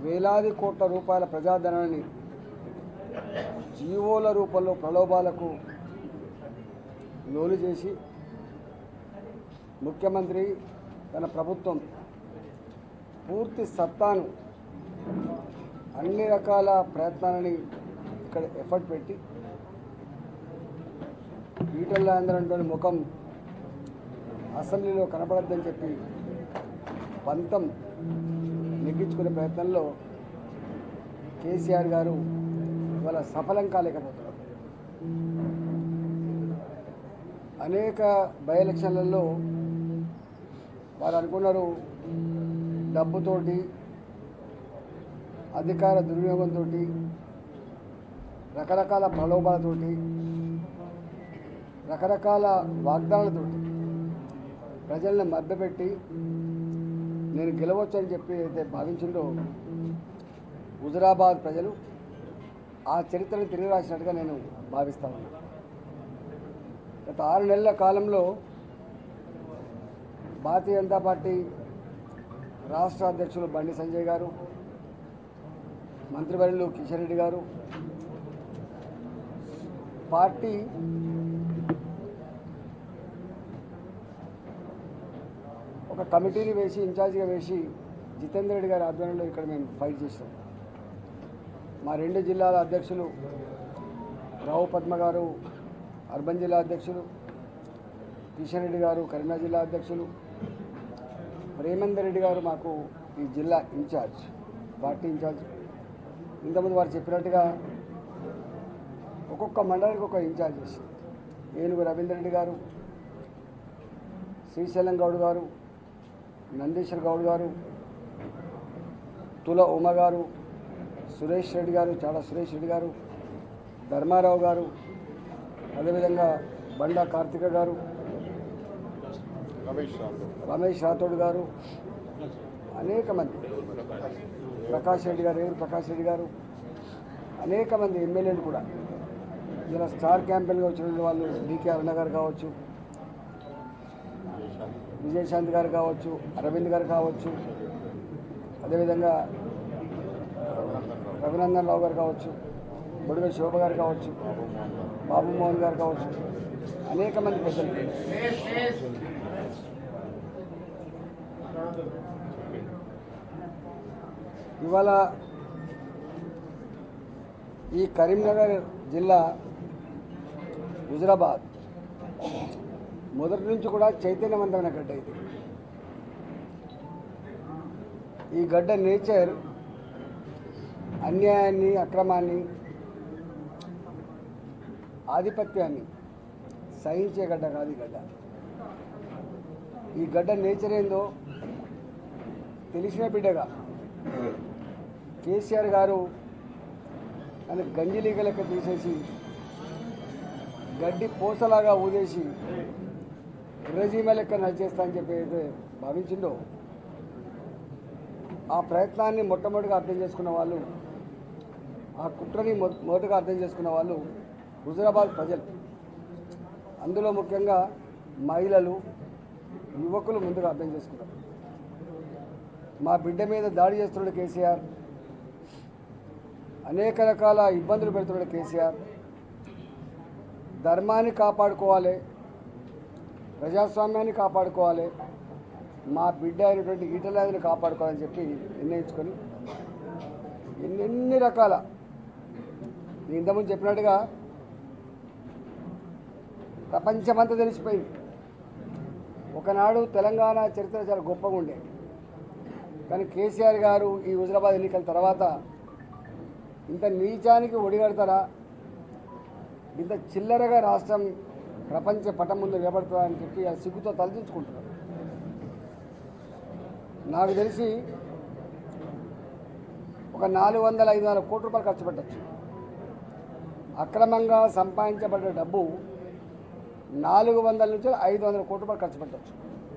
వేలాది కోట్ల రూపాయల ప్రజాధనాన్ని జీవోల రూపంలో ప్రలోభాలకు లోను చేసి ముఖ్యమంత్రి తన ప్రభుత్వం పూర్తి సత్తాను అన్ని రకాల ప్రయత్నాలని ఇక్కడ ఎఫర్ట్ పెట్టి ఈటల అందరంటోని ముఖం అసెంబ్లీలో కనపడద్దని చెప్పి పంతం నెగ్గించుకునే ప్రయత్నంలో కేసీఆర్ గారు ఇవాళ సఫలం కాలేకపోతున్నారు అనేక బై ఎలక్షన్లలో వారు అనుకున్నారు డబ్బుతోటి అధికార దుర్వినియోగంతో రకరకాల ప్రలోభాలతోటి రకరకాల వాగ్దానాలతోటి ప్రజల్ని మభ్యపెట్టి నేను గెలవచ్చు అని చెప్పి అయితే భావించిండో హుజరాబాద్ ప్రజలు ఆ చరిత్రను తిరిగి రాసినట్టుగా నేను భావిస్తా ఉన్నాను గత ఆరు నెలల కాలంలో భారతీయ జనతా పార్టీ రాష్ట్ర అధ్యక్షులు బండి సంజయ్ గారు మంత్రివర్యులు కిషన్ రెడ్డి గారు పార్టీ ఒక కమిటీని వేసి ఇన్ఛార్జిగా వేసి జితేందర్ రెడ్డి గారి ఆధ్వర్యంలో ఇక్కడ మేము ఫైట్ చేస్తాం మా రెండు జిల్లాల అధ్యక్షులు రావు పద్మ గారు అర్బన్ జిల్లా అధ్యక్షులు కిషన్ రెడ్డి గారు కరీంనగర్ జిల్లా అధ్యక్షులు ప్రేమేందర్ రెడ్డి గారు మాకు ఈ జిల్లా ఇన్ఛార్జ్ పార్టీ ఇన్ఛార్జ్ ఇంతకుముందు వారు చెప్పినట్టుగా ఒక్కొక్క మండలానికి ఒక ఇన్ఛార్జ్ చేసింది ఏనుగు రవీందర్ రెడ్డి గారు శ్రీశైలం గౌడ్ గారు నందీశ్వర్ గౌడ్ గారు తుల ఉమ గారు సురేష్ రెడ్డి గారు చాలా సురేష్ రెడ్డి గారు ధర్మారావు గారు అదేవిధంగా బండా కార్తిక గారు రమేష్ రాథోడ్ రమేష్ రాథోడ్ గారు అనేక మంది ప్రకాష్ రెడ్డి గారు ఏరు ప్రకాష్ రెడ్డి గారు అనేక మంది ఎమ్మెల్యేలు కూడా ఇలా స్టార్ క్యాంపెయిన్గా వచ్చిన వాళ్ళు డికే అరుణ గారు కావచ్చు విజయశాంతి గారు కావచ్చు అరవింద్ గారు కావచ్చు అదేవిధంగా రఘునందన్ రావు గారు కావచ్చు బుడుగ శోభ గారు కావచ్చు బాబు మోహన్ గారు కావచ్చు అనేక మంది పెద్దలు ఇవాళ ఈ కరీంనగర్ జిల్లా హుజరాబాద్ మొదటి నుంచి కూడా చైతన్యవంతమైన గడ్డ ఇది ఈ గడ్డ నేచర్ అన్యాయాన్ని అక్రమాన్ని ఆధిపత్యాన్ని సహించే గడ్డ కాదు ఈ గడ్డ ఈ గడ్డ నేచర్ ఏందో తెలిసిన బిడ్డగా కేసీఆర్ గారు నన్ను గంజిలీగ లెక్క తీసేసి గడ్డి పూసలాగా ఊదేసి ఎర్రజీమ లెక్క నడిచేస్తా అని చెప్పి అయితే భావించిందో ఆ ప్రయత్నాన్ని మొట్టమొదటిగా అర్థం చేసుకున్న వాళ్ళు ఆ కుట్రని మొ- మొదటగా అర్థం చేసుకున్న వాళ్ళు హుజరాబాద్ ప్రజలు అందులో ముఖ్యంగా మహిళలు యువకులు ముందుగా అర్థం చేసుకున్నారు మా బిడ్డ మీద దాడి చేస్తున్నాడు కేసీఆర్ అనేక రకాల ఇబ్బందులు పెడుతున్నాడు కేసీఆర్ ధర్మాన్ని కాపాడుకోవాలి ప్రజాస్వామ్యాన్ని కాపాడుకోవాలి మా బిడ్డ అయినటువంటి ఈటలాదిని కాపాడుకోవాలని చెప్పి నిర్ణయించుకొని ఎన్నెన్ని రకాల నేను ఇంతకుముందు చెప్పినట్టుగా ప్రపంచమంతా తెలిసిపోయింది ఒకనాడు తెలంగాణ చరిత్ర చాలా గొప్పగా ఉండే కానీ కేసీఆర్ గారు ఈ హుజరాబాద్ ఎన్నికల తర్వాత ఇంత నీచానికి ఒడిగడతారా ఇంత చిల్లరగా రాష్ట్రం ప్రపంచ పటం ముందు నిలబడుతుందా అని చెప్పి ఆ సిగ్గుతో తలదించుకుంటున్నారు నాకు తెలిసి ఒక నాలుగు వందల ఐదు వందల కోట్ల రూపాయలు ఖర్చు పెట్టచ్చు అక్రమంగా సంపాదించబడ్డ డబ్బు నాలుగు వందల నుంచి ఐదు వందల కోట్ల రూపాయలు ఖర్చు పెట్టచ్చు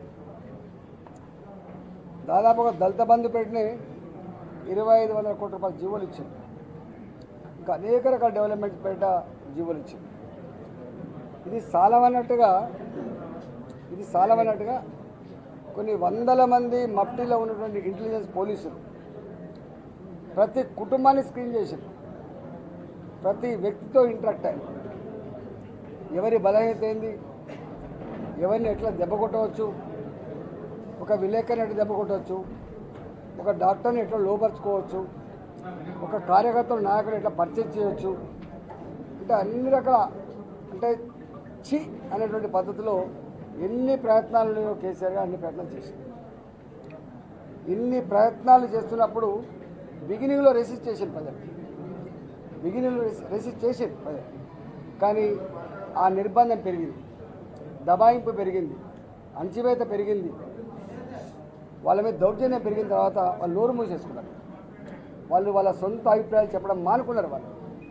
దాదాపు ఒక దళిత బంధు పెట్టిన ఇరవై ఐదు వందల కోట్ల రూపాయల జీవోలు ఇచ్చింది ఇంకా అనేక రకాల డెవలప్మెంట్ పేట జీవోలు ఇచ్చింది ఇది సాలవన్నట్టుగా ఇది సాలవన్నట్టుగా కొన్ని వందల మంది మఫ్టీలో ఉన్నటువంటి ఇంటెలిజెన్స్ పోలీసులు ప్రతి కుటుంబాన్ని స్క్రీన్ చేసిండు ప్రతి వ్యక్తితో ఇంటరాక్ట్ అయ్యారు ఎవరి బలహీనత ఏంది ఎవరిని ఎట్లా దెబ్బ కొట్టవచ్చు ఒక విలేకరిని ఎట్లా దెబ్బ కొట్టవచ్చు ఒక డాక్టర్ని ఎట్లా లోపరుచుకోవచ్చు ఒక కార్యకర్తలు నాయకులు ఎట్లా పరిచయం చేయవచ్చు అంటే అన్ని రకాల అంటే చి అనేటువంటి పద్ధతిలో ఎన్ని ప్రయత్నాలు ఉన్నాయో కేసీఆర్ గారు అన్ని ప్రయత్నాలు చేశారు ఇన్ని ప్రయత్నాలు చేస్తున్నప్పుడు బిగినింగ్లో రెసిస్ట్ చేసింది ప్రజలు బిగినింగ్లో రెసిస్ట్ చేసింది ప్రజలు కానీ ఆ నిర్బంధం పెరిగింది దబాయింపు పెరిగింది అణచివేత పెరిగింది వాళ్ళ మీద దౌర్జన్యం పెరిగిన తర్వాత వాళ్ళు నోరు మూసేసుకున్నారు వాళ్ళు వాళ్ళ సొంత అభిప్రాయాలు చెప్పడం మానుకున్నారు వాళ్ళు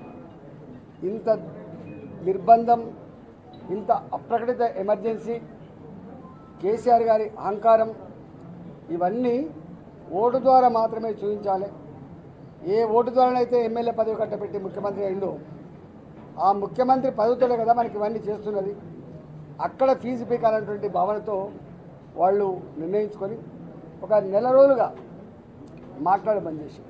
ఇంత నిర్బంధం ఇంత అప్రకటిత ఎమర్జెన్సీ కేసీఆర్ గారి అహంకారం ఇవన్నీ ఓటు ద్వారా మాత్రమే చూపించాలి ఏ ఓటు ద్వారానైతే ఎమ్మెల్యే పదవి కట్టబెట్టి ముఖ్యమంత్రి అయిందో ఆ ముఖ్యమంత్రి పదవితోనే కదా మనకి ఇవన్నీ చేస్తున్నది అక్కడ ఫీజు పీకాలన్నటువంటి భావనతో వాళ్ళు నిర్ణయించుకొని ఒక నెల రోజులుగా మాట్లాడ బంద్ చేసిండ్రు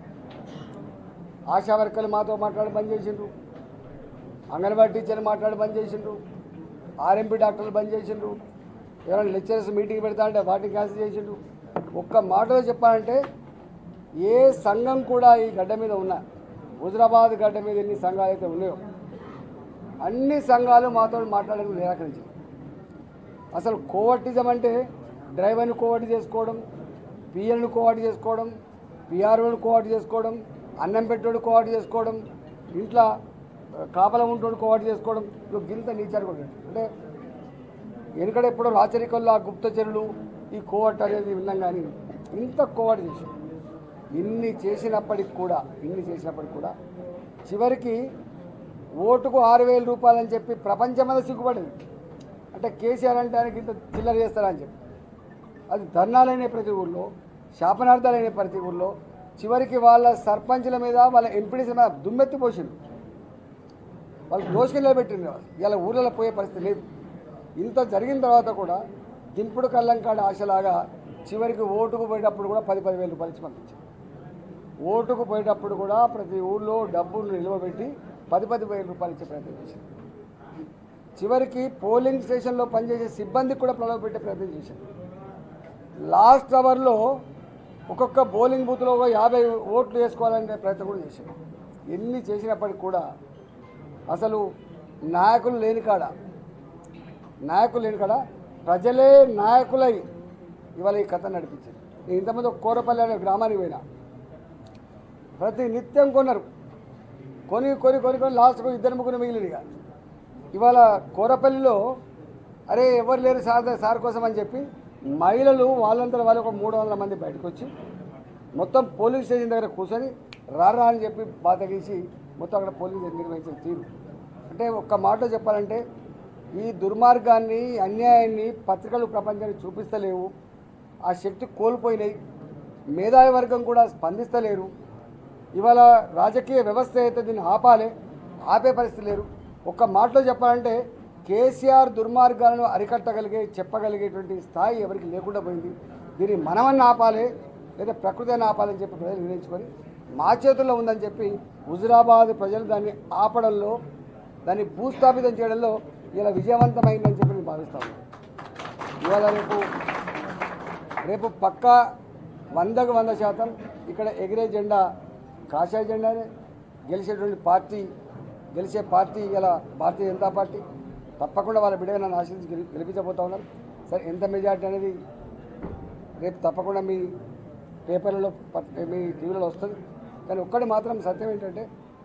ఆశా వర్కర్లు మాతో మాట్లాడి బంద్ చేసిండ్రు అంగన్వాడీ టీచర్లు మాట్లాడి బంద్ చేసిండ్రు ఆర్ఎంపీ డాక్టర్లు బంద్ చేసిండ్రు ఎవరైనా లెక్చరర్స్ మీటింగ్ పెడతా అంటే వాటిని క్యాన్సిల్ చేసిండ్రు ఒక్క మాటలో చెప్పాలంటే ఏ సంఘం కూడా ఈ గడ్డ మీద ఉన్నా హుజరాబాద్ గడ్డ మీద ఎన్ని సంఘాలు అయితే ఉన్నాయో అన్ని సంఘాలు మాతో మాట్లాడడం నిరాకరించారు అసలు కోవర్టిజం అంటే డ్రైవర్ని కోవర్ట్ చేసుకోవడం పిఎల్ని కోవర్ట్ చేసుకోవడం పిఆర్ఓని కోవర్ట్ చేసుకోవడం అన్నం పెట్టోడు కోవర్ట్ చేసుకోవడం ఇంట్లో ఆ, కాపలా ఉంటోడు కోవర్ట్ చేసుకోవడం ఇప్పుడు గింత నీచారు కూడా అంటే వెనుకడ ఎప్పుడో రాచరికల్లో ఆ గుప్తచరులు ఈ కోవర్ట్ అనేది విన్నాం కానీ ఇంత కోవర్ట్ చేశారు ఇన్ని చేసినప్పటికి కూడా ఇన్ని చేసినప్పటికి కూడా చివరికి ఓటుకు ఆరు వేల రూపాయలని చెప్పి ప్రపంచమంతా సిగ్గుపడింది అంటే కేసీఆర్ అంటే ఆయనకి ఇంత చిల్లర చేస్తారని చెప్పి అది ధర్నాలైన ప్రతి ఊళ్ళో శాపనార్థాలైన ప్రతి ఊళ్ళో చివరికి వాళ్ళ సర్పంచుల మీద వాళ్ళ ఎంపీడీల మీద దుమ్మెత్తి పోసిండు వాళ్ళు దోషులు నిలబెట్టిండ్రు ఇలా ఊళ్ళలో పోయే పరిస్థితి లేదు ఇంత జరిగిన తర్వాత కూడా దింపుడు కళ్ళంకాడ ఆశలాగా చివరికి ఓటుకు పోయేటప్పుడు కూడా పది పదివేల రూపాయలు ఇచ్చి పంపించారు ఓటుకు పోయేటప్పుడు కూడా ప్రతి ఊళ్ళో డబ్బులు నిల్వబెట్టి పది పది వేల రూపాయలు ఇచ్చే ప్రయత్నం చేశారు చివరికి పోలింగ్ స్టేషన్లో పనిచేసే సిబ్బందికి కూడా ప్రలోభ పెట్టే ప్రయత్నం చేశారు లాస్ట్ అవర్లో ఒక్కొక్క బౌలింగ్ బూత్లో ఒక యాభై ఓట్లు వేసుకోవాలనే ప్రయత్నం కూడా చేశారు ఎన్ని చేసినప్పటికి కూడా అసలు నాయకులు లేని కాడ నాయకులు లేని కాడ ప్రజలే నాయకులై ఇవాళ ఈ కథ నడిపించింది నేను ఇంతమంది ఒక కోరపల్లి అనే గ్రామానికి పోయినా ప్రతి నిత్యం కొన్నారు కొని కొని కొని కొని లాస్ట్కు ఇద్దరు ముగ్గురు మిగిలిన ఇక ఇవాళ కోరపల్లిలో అరే ఎవరు లేరు సార్ సార్ కోసం అని చెప్పి మహిళలు వాళ్ళంతా వాళ్ళు ఒక మూడు వందల మంది బయటకు వచ్చి మొత్తం పోలీస్ స్టేషన్ దగ్గర కూర్చొని రారా అని చెప్పి బాధ గీసి మొత్తం అక్కడ పోలీస్ నిర్వహించిన తీరు అంటే ఒక్క మాటలో చెప్పాలంటే ఈ దుర్మార్గాన్ని అన్యాయాన్ని పత్రికలు ప్రపంచానికి చూపిస్తలేవు ఆ శక్తి కోల్పోయినాయి మేధావి వర్గం కూడా స్పందిస్తలేరు ఇవాళ రాజకీయ వ్యవస్థ అయితే దీన్ని ఆపాలి ఆపే పరిస్థితి లేరు ఒక్క మాటలో చెప్పాలంటే కేసీఆర్ దుర్మార్గాలను అరికట్టగలిగే చెప్పగలిగేటువంటి స్థాయి ఎవరికి లేకుండా పోయింది దీన్ని మనమన్నా ఆపాలి లేదా ప్రకృతి అని ఆపాలని చెప్పి ప్రజలు నిర్ణయించుకొని మా చేతుల్లో ఉందని చెప్పి హుజురాబాద్ ప్రజలు దాన్ని ఆపడంలో దాన్ని భూస్థాపితం చేయడంలో ఇలా విజయవంతమైందని చెప్పి నేను భావిస్తాను ఇవాళ రేపు రేపు పక్కా వందకు వంద శాతం ఇక్కడ ఎగిరే జెండా కాషాయ జెండానే గెలిచేటువంటి పార్టీ గెలిచే పార్టీ ఇలా భారతీయ జనతా పార్టీ తప్పకుండా వాళ్ళ బిడ్డగా నన్ను ఆశించి గెలి గెలిపించబోతా ఉన్నారు సరే ఎంత మెజార్టీ అనేది రేపు తప్పకుండా మీ పేపర్లలో పత్- మీ టీవీలలో వస్తుంది కానీ ఒక్కటి మాత్రం సత్యం ఏంటంటే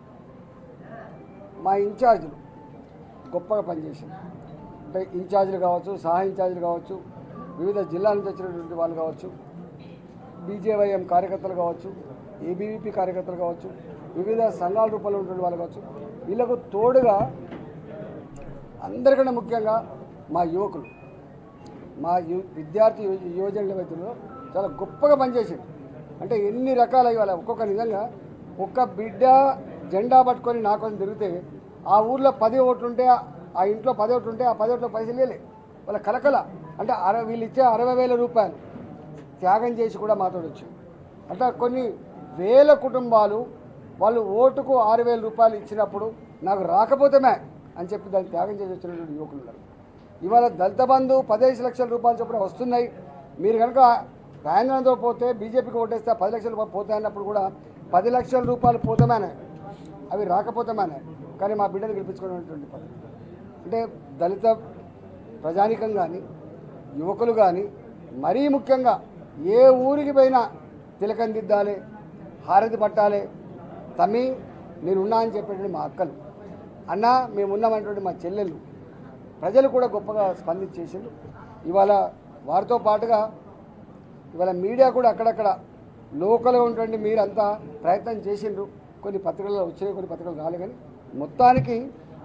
మా ఇన్ఛార్జీలు గొప్పగా పనిచేసింది అంటే ఇన్ఛార్జీలు కావచ్చు సహాయ ఇన్ఛార్జీలు కావచ్చు వివిధ జిల్లాల నుంచి వచ్చినటువంటి వాళ్ళు కావచ్చు బీజేవైఎం కార్యకర్తలు కావచ్చు ఏబీవీపీ కార్యకర్తలు కావచ్చు వివిధ సంఘాల రూపంలో ఉన్నటువంటి వాళ్ళు కావచ్చు వీళ్ళకు తోడుగా అందరికన్నా ముఖ్యంగా మా యువకులు మా యు విద్యార్థి యువ- యువజనుల వైద్యులు చాలా గొప్పగా పనిచేసింది అంటే ఎన్ని రకాల ఇవాళ ఒక్కొక్క నిజంగా ఒక్క బిడ్డ జెండా పట్టుకొని నా కోసం తిరిగితే ఆ ఊర్లో పది ఓట్లు ఉంటే ఆ ఇంట్లో పది ఓట్లు ఉంటే ఆ పది ఓట్ల పైసలు లేలే వాళ్ళ కలకల అంటే అరవై వీళ్ళు ఇచ్చే అరవై వేల రూపాయలు త్యాగం చేసి కూడా మాట్లాడవచ్చు అంటే కొన్ని వేల కుటుంబాలు వాళ్ళు ఓటుకు ఆరు వేల రూపాయలు ఇచ్చినప్పుడు నాకు రాకపోతేమే అని చెప్పి దాన్ని త్యాగం చేసి వచ్చినటువంటి యువకులు ఉన్నారు ఇవాళ దళిత బంధు పదిహేను లక్షల రూపాయలు చొప్పున వస్తున్నాయి మీరు కనుక రాయనంతో పోతే బీజేపీకి ఓటేస్తే పది లక్షల రూపాయలు పోతాయి అన్నప్పుడు కూడా పది లక్షల రూపాయలు పోతామేనే అవి రాకపోతామేనే కానీ మా బిడ్డను గెలిపించుకునేటువంటి పద్ధతి అంటే దళిత ప్రజానికం కానీ యువకులు కానీ మరీ ముఖ్యంగా ఏ ఊరికి పోయినా తిలకం దిద్దాలి హారతి పట్టాలి తమ్మి నేనున్నా అని చెప్పేటువంటి మా అక్కలు అన్న మేము ఉన్నామనేటువంటి మా చెల్లెళ్ళు ప్రజలు కూడా గొప్పగా స్పందించేసిండ్రు ఇవాళ వారితో పాటుగా ఇవాళ మీడియా కూడా అక్కడక్కడ లోకల్గా ఉన్నటువంటి మీరంతా ప్రయత్నం చేసిండ్రు కొన్ని పత్రికల్లో వచ్చాయి కొన్ని పత్రికలు రాలే కానీ మొత్తానికి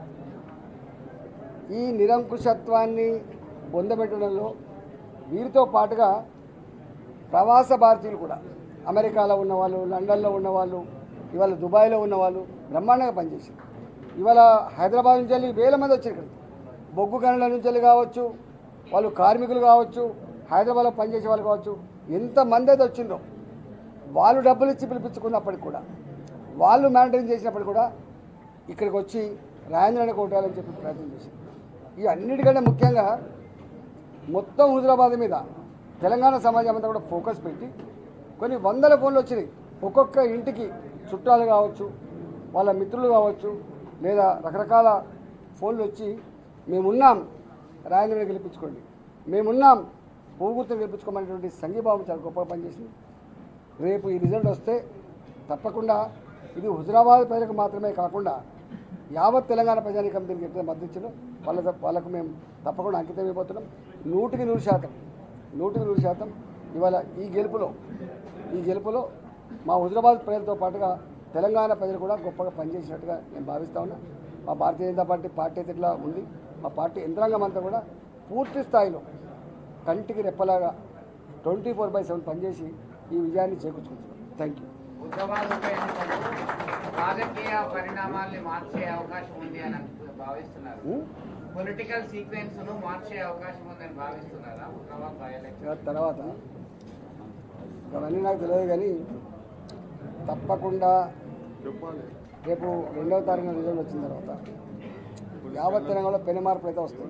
ఈ నిరంకుశత్వాన్ని పొందబెట్టడంలో వీరితో పాటుగా ప్రవాస భారతీయులు కూడా అమెరికాలో ఉన్నవాళ్ళు లండన్లో ఉన్నవాళ్ళు ఇవాళ దుబాయ్లో ఉన్నవాళ్ళు బ్రహ్మాండంగా పనిచేసారు ఇవాళ హైదరాబాద్ నుంచి వెళ్ళి వేల మంది వచ్చారు ఇక్కడ బొగ్గు గనుల నుంచి వెళ్ళి కావచ్చు వాళ్ళు కార్మికులు కావచ్చు హైదరాబాద్లో పనిచేసే వాళ్ళు కావచ్చు ఎంతమంది అయితే వచ్చిందో వాళ్ళు డబ్బులు ఇచ్చి పిలిపించుకున్నప్పటికి కూడా వాళ్ళు మ్యానిటరింగ్ చేసినప్పటికి కూడా ఇక్కడికి వచ్చి రాజేంద్రాన్ని కొట్టాలని చెప్పి ప్రయత్నం చేశారు ఈ అన్నిటికంటే ముఖ్యంగా మొత్తం హుజరాబాద్ మీద తెలంగాణ సమాజం అంతా కూడా ఫోకస్ పెట్టి కొన్ని వందల ఫోన్లు వచ్చినాయి ఒక్కొక్క ఇంటికి చుట్టాలు కావచ్చు వాళ్ళ మిత్రులు కావచ్చు లేదా రకరకాల ఫోన్లు వచ్చి మేమున్నాం రాజేంద్రని గెలిపించుకోండి మేమున్నాం పోగుర్తుని గెలిపించుకోమనేటువంటి సంఘీభావం చాలా గొప్పగా పనిచేసింది రేపు ఈ రిజల్ట్ వస్తే తప్పకుండా ఇది హుజరాబాద్ ప్రజలకు మాత్రమే కాకుండా యావత్ తెలంగాణ ప్రజానికం దీనికి ఎట్లా మద్దతు ఇచ్చిందో వాళ్ళ వాళ్ళకు మేము తప్పకుండా అంకితం అయిపోతున్నాం నూటికి నూరు శాతం నూటికి నూరు శాతం ఇవాళ ఈ గెలుపులో ఈ గెలుపులో మా హుజరాబాద్ ప్రజలతో పాటుగా తెలంగాణ ప్రజలు కూడా గొప్పగా పనిచేసినట్టుగా నేను భావిస్తా ఉన్నా మా భారతీయ జనతా పార్టీ పార్టీ అయితే ఇట్లా ఉంది మా పార్టీ యంత్రాంగం అంతా కూడా పూర్తి స్థాయిలో కంటికి రెప్పలాగా ట్వంటీ ఫోర్ బై సెవెన్ పనిచేసి ఈ విజయాన్ని చేకూర్చుకుంటున్నాం థ్యాంక్ యూ హుజరాబాద్ ఉప ఎన్నికలు రాజకీయ పరిణామాల్ని మార్చే అవకాశం ఉంది అని అనుకు- భావిస్తున్నారు పొలిటికల్ సీక్వెన్స్ ను మార్చే అవకాశం ఉందని భావిస్తున్నారా హుజరాబాద్ బై ఎలక్షన్ ఇక తర్వాత అవన్నీ నాకు తెలియదు కానీ తప్పకుండా రేపు రెండవ తారీఖున రిజల్ట్ వచ్చిన తర్వాత యావత్ తెలంగాణలో పెను మార్పులు అయితే వస్తుంది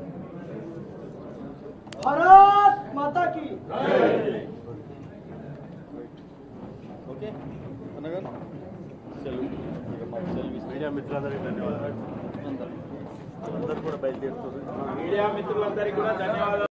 भारत माता की ఓకే అనగా సెలవు ఇక మాకు సెలవు ఇస్తే మీడియా మిత్రులందరికీ ధన్యవాదాలు అందరూ కూడా బయలుదేరుతున్నారు మీడియా మిత్రులందరికీ కూడా ధన్యవాదాలు